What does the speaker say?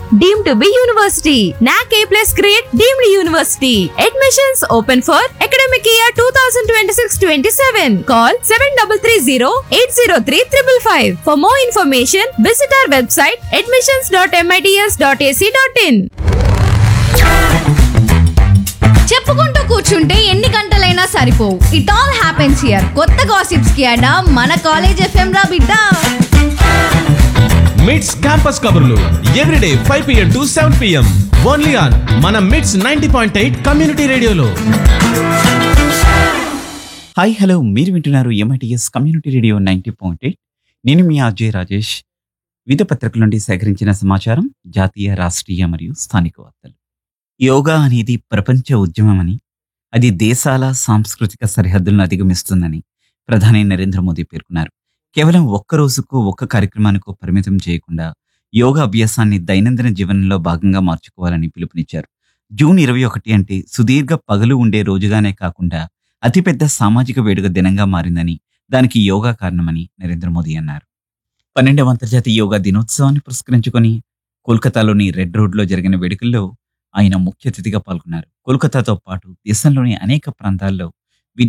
deemed to be university. NAC A plus grade deemed university. Admissions open for academic year 2026-27. Call 7330-803-555. For more information, visit our website admissions.mits.ac.in. చెప్పుకుంటూ కూర్చుంటే ఎన్ని గంటలైనా సరిపోవు it all happens here కొత్త gossips కి అడా మన college FM రా బిడ్డ మిట్స్ క్యాంపస్ కబుర్లు everyday five PM to seven PM only on మన MITS ninety point eight community రేడియోలో హాయ్ హలో మీరు వింటున్నారు MITS community radio ninety point eight నేను మీ అజయ్ రాజేష్ వివిధ పత్రికల నుండి సేకరించిన సమాచారం జాతీయ రాష్ట్రీయ మరియు స్థానిక వార్తలు యోగా అనేది ప్రపంచ ఉద్యమమని అది దేశాల సాంస్కృతిక సరిహద్దులను అధిగమిస్తుందని ప్రధాని నరేంద్ర మోదీ పేర్కొన్నారు కేవలం ఒక్క రోజుకు ఒక్క కార్యక్రమానికో పరిమితం చేయకుండా యోగా అభ్యాసాన్ని దైనందిన జీవనంలో భాగంగా మార్చుకోవాలని పిలుపునిచ్చారు జూన్ ఇరవై ఒకటి అంటే సుదీర్ఘ పగలు ఉండే రోజుగానే కాకుండా అతిపెద్ద సామాజిక వేడుక దినంగా మారిందని దానికి యోగా కారణమని నరేంద్ర మోదీ అన్నారు పన్నెండవ అంతర్జాతీయ యోగా దినోత్సవాన్ని పురస్కరించుకొని కోల్కతాలోని రెడ్ రోడ్లో జరిగిన వేడుకల్లో ఆయన ముఖ్య అతిథిగా పాల్గొన్నారు కోల్కతాతో పాటు దేశంలోని అనేక ప్రాంతాల్లో